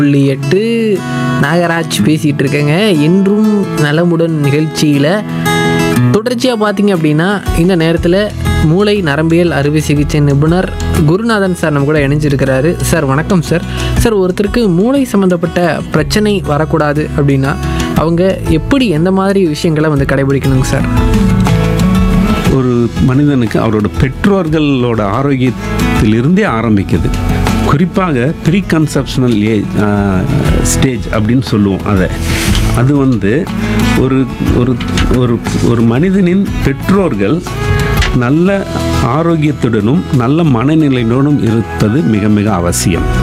புள்ளி எட்டு நாகராஜ் பேசிகிட்டு இருக்கேங்க என்றும் நலமுடன் நிகழ்ச்சியில் தொடர்ச்சியாக பார்த்தீங்க அப்படின்னா இந்த நேரத்தில் மூளை நரம்பியல் அறுவை சிகிச்சை நிபுணர் குருநாதன் சார் நம்ம கூட இணைஞ்சிருக்கிறாரு சார் வணக்கம் சார் சார் ஒருத்தருக்கு மூளை சம்மந்தப்பட்ட பிரச்சனை வரக்கூடாது அப்படின்னா அவங்க எப்படி எந்த மாதிரி விஷயங்களை வந்து கடைபிடிக்கணுங்க சார் ஒரு மனிதனுக்கு அவரோட பெற்றோர்களோட ஆரோக்கியத்திலிருந்தே ஆரம்பிக்குது குறிப்பாக ப்ரீ கன்செப்ஷனல் ஏஜ் ஸ்டேஜ் அப்படின்னு சொல்லுவோம் அதை அது வந்து ஒரு ஒரு ஒரு ஒரு மனிதனின் பெற்றோர்கள் நல்ல ஆரோக்கியத்துடனும் நல்ல மனநிலையுடனும் இருப்பது மிக மிக அவசியம்